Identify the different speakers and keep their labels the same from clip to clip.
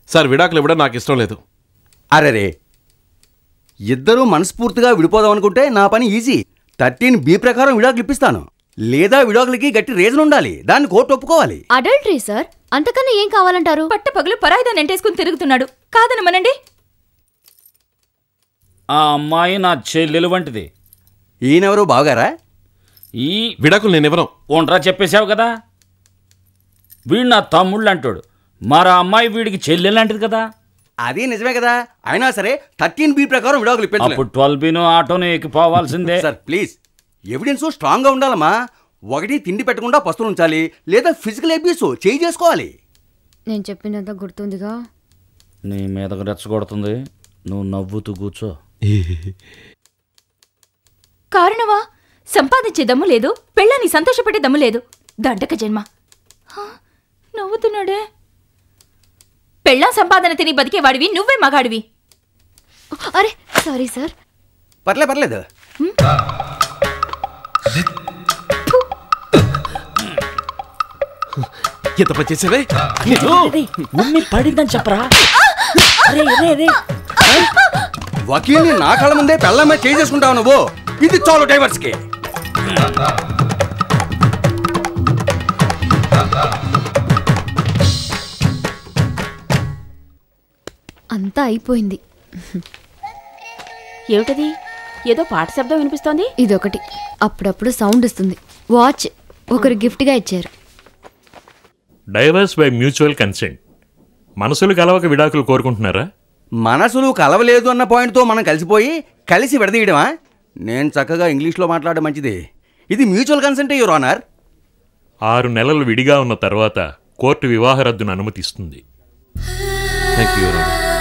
Speaker 1: Sir విడాకులు ఇవ్వడం నాకు ఇష్టం లేదు
Speaker 2: అరెరే ఇద్దరూ మనస్ఫూర్తిగా విడిపోదాం అనుకుంటే నా పని ఈజీ థర్టీన్ బి ప్రకారం విడాకులు ఇప్పిస్తాను లేదా విడాకులకి గట్టి రీజన్ ఉండాలి దాన్ని కోర్టు ఒప్పుకోవాలి
Speaker 3: అడల్టరీ సార్ అంతకన్నా ఏం కావాలంటారు
Speaker 4: పట్ట పగలు పరాయిదాన్ని ఎంటేసుకుని తిరుగుతున్నాడు కాదనమనండి
Speaker 5: ఆ అమ్మాయి నా చెల్లెలు వంటిది
Speaker 2: ఈయనెవరు బావగారా
Speaker 5: ఈ
Speaker 1: విడాకులు నేను ఇవ్వను
Speaker 5: ఒంట్రా చెప్పేశావు కదా వీడు నా తమ్ముళ్ళు అంటాడు మరో అమ్మాయి వీడికి చెల్లెలు లాంటిది కదా
Speaker 2: అది నిజమే కదా అయినా సరే థర్టీన్ బి ప్రకారం విడాకులు ఇప్పించలేదు
Speaker 5: అప్పుడు ట్వెల్వ్ బీను ఆటోను ఎక్కిపోవాల్సిందే
Speaker 2: సార్ ప్లీజ్ ఎవిడెన్స్ స్ట్రాంగ్ గా ఉండాలమ్మా ఒకటి తిండి పెట్టకుండా పస్తులు ఉంచాలి లేదా ఫిజికల్ అబ్యూస్ చేయి చేసుకోవాలి
Speaker 3: నేను చెప్పినంత గుర్తుందిగా
Speaker 5: నీ మీదకు రెచ్చగొడుతుంది నువ్వు నవ్వుతూ కూర్చో
Speaker 4: కారణమా సంపాదించే దమ్ము లేదు పెళ్ళాన్ని సంతోషపెట్టే దమ్ము లేదు దండక జన్మ హా, నవ్వుతున్నాడే పెళ్ళాం సంపాదన తిని బతికేవాడివి నువ్వే మగాడివి
Speaker 3: అరే సారీ సార్
Speaker 2: పర్లే పర్లేదు
Speaker 1: ఎంత పని చేసేవే
Speaker 5: ఉమ్మి పడిందని చెప్పరా
Speaker 2: వకీల్ని నా కళ్ళ ముందే పెళ్ళమే చేయి చేసుకుంటావు నువ్వు ఇది చాలు డైవర్స్ కి
Speaker 3: అంతా అయిపోయింది
Speaker 4: ఏమిటది ఏదో పాట శబ్దం వినిపిస్తోంది
Speaker 3: ఇదొకటి అప్పుడప్పుడు సౌండ్ వస్తుంది వాచ్ ఒకరు గిఫ్ట్గా ఇచ్చారు
Speaker 6: డైవర్స్ బై మ్యూచువల్ కన్సెంట్ మనసులు కలవక విడాకులు కోరుకుంటున్నారా
Speaker 2: మనసులు కలవలేదు అన్న పాయింట్తో మనం కలిసిపోయి కలిసి విడదీయడమా నేను చక్కగా ఇంగ్లీష్లో మాట్లాడడం మంచిది ఇది మ్యూచువల్ కన్సెంట్ యువర్ ఆనర్
Speaker 6: ఆరు నెలలు విడిగా ఉన్న తర్వాత కోర్టు వివాహ రద్దును అనుమతిస్తుంది
Speaker 1: థ్యాంక్ యూ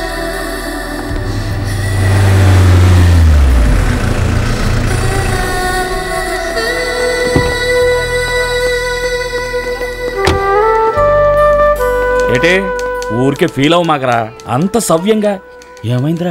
Speaker 5: ఏటే ఊరికే ఫీల్ అవ్వ మాకరా అంత సవ్యంగా ఏమైందిరా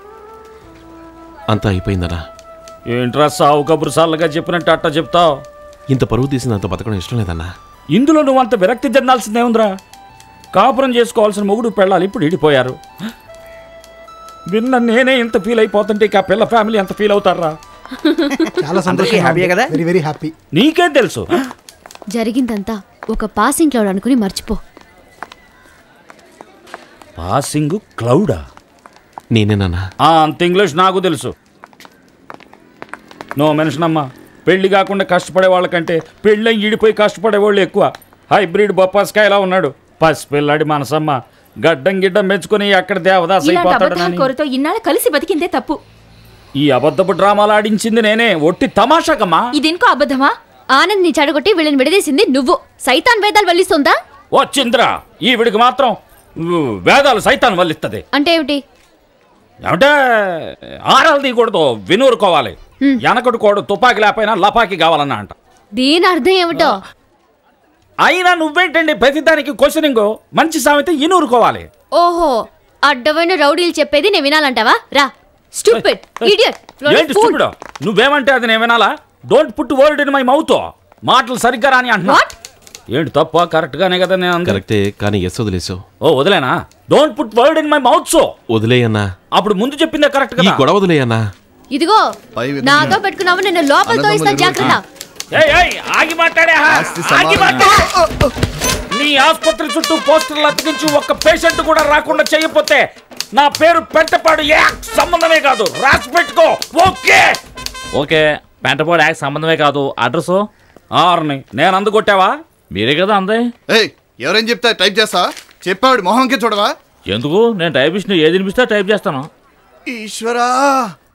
Speaker 1: అంతా అయిపోయిందనా
Speaker 5: ఏంట్రా సావు కబురు సార్లుగా చెప్పినట్టు అట్ట చెప్తావు
Speaker 1: ఇంత పరువు తీసిన అంత బతకడం ఇష్టం లేదన్నా
Speaker 5: ఇందులో నువ్వు అంత విరక్తి చెందాల్సిందే ఉందిరా కాపురం చేసుకోవాల్సిన మొగుడు పెళ్ళాలి ఇప్పుడు ఇడిపోయారు విన్న నేనే ఇంత ఫీల్ అయిపోతుంటే ఇక ఆ పిల్ల ఫ్యామిలీ ఎంత ఫీల్ అవుతారా
Speaker 7: చాలా
Speaker 2: అందరికీ
Speaker 7: సంతోషం
Speaker 2: హ్యాపీయే కదా?
Speaker 7: వెరీ వెరీ హ్యాపీ
Speaker 5: నీకేం తెలుసు
Speaker 3: జరిగిందంతా ఒక పాసింగ్ క్లౌడ్ అనుకుని మర్చిపో
Speaker 5: పాసింగ్ క్లౌడా
Speaker 1: నేనేనన్నా
Speaker 5: ఆ, అంత ఇంగ్లీష్ నాకు తెలుసు నో మెన్షన్ అమ్మా పెళ్లి కాకుండా కష్టపడే వాళ్ళకంటే పెళ్ళి ఈడిపోయి కష్టపడే వాళ్ళు ఎక్కువ హైబ్రిడ్ బొప్పాస్కాయలా ఉన్నాడు పసిపిల్లాడి మనసమ్మ గడ్డం గిడ్డం పెంచుకొని అక్కడ దేవదాస్
Speaker 4: ఇలాంటి అబద్ధాల
Speaker 5: అయిపోతాడని
Speaker 4: కోరతో ఇన్నాళ్ళు కలిసి బతికిందే తప్పు
Speaker 5: ఈ అబద్ధపు డ్రామాలు ఆడించింది నేనే ఒట్టి తమాషాకమ్మా
Speaker 4: ఇదెంకో అబద్ధమా
Speaker 3: ఆనంద్ ని చెడగొట్టి వీళ్ళని విడదీసింది నువ్వు సైతాన్ వేదాలు వల్లిస్తుందా
Speaker 5: ఓ చంద్ర ఈవిడికి మాత్రం ఉ, వేదాలు సైతాన్ వల్లిస్తుంది
Speaker 3: అంటే ఏమిటి
Speaker 5: ఏమంటే ఆరాలు తీయకూడదు వినూరుకోవాలి వెనకడు కోడు తుపాకి లేకపోయినా లపాకి కావాలన్నా అంట
Speaker 3: దీని అర్థం ఏమిటో
Speaker 5: అయినా నువ్వేంటండి ప్రతిదానికి క్వశ్చనింగ్ మంచి సామెత ఇనూరుకోవాలి
Speaker 3: ఓహో అడ్డమైన రౌడీలు చెప్పేది నేను వినాలంటావా రా స్టూపిడ్ ఇడియట్
Speaker 5: ఏంటి stupid? నువ్వేమంటే అది నేను వినాలా don't put word in my mouth మాటలు సరిగ్గా రాని అంటున్నా
Speaker 3: What?
Speaker 5: ఏంటి తప్ప కరెక్ట్ గానే కదా నేను అంది?
Speaker 1: కరెక్టే కానీ ఎస్ వదిలేసావు
Speaker 5: ఓ వదిలేనా don't put word in my mouth so
Speaker 1: వదిలేయన్నా
Speaker 5: అప్పుడు ముందు చెప్పిందే కరెక్ట్
Speaker 1: ఈ
Speaker 5: కదా
Speaker 1: గొడవ వదిలేయన్నా
Speaker 3: ఇదిగో
Speaker 8: పై విధంగా
Speaker 3: నాతో పెట్టుకున్నావు నేను లోపల తోయిస్తా జాగ్రత్త
Speaker 5: ఏయ్, ఏయ్, ఆగి మాట్లాడే హా.
Speaker 8: ఆస్తి
Speaker 5: ఆగి
Speaker 8: సమాధానం.
Speaker 5: మాట్లాడు. నీ ఆసుపత్రి చుట్టూ పోస్టర్లు అతికించి ఒక్క పేషెంట్ కూడా రాకుండా చేయకపోతే నా పేరు పెంటపాడు ఏ సంబంధమే కాదు రాసి పెట్టుకో ఓకే ఓకే పెంటపాడు యాక్ సంబంధమే కాదు అడ్రస్ ఆర్ని నేను అందుకొట్టావా మీరే కదా అందే
Speaker 8: ఏయ్ ఎవరేం చెప్తా టైప్ చేస్తా చెప్పాడు మొహంకే చూడవా
Speaker 5: ఎందుకు నేను టైపిస్ట్ ఏది వినిపిస్తే టైప్ చేస్తాను
Speaker 8: ఈశ్వరా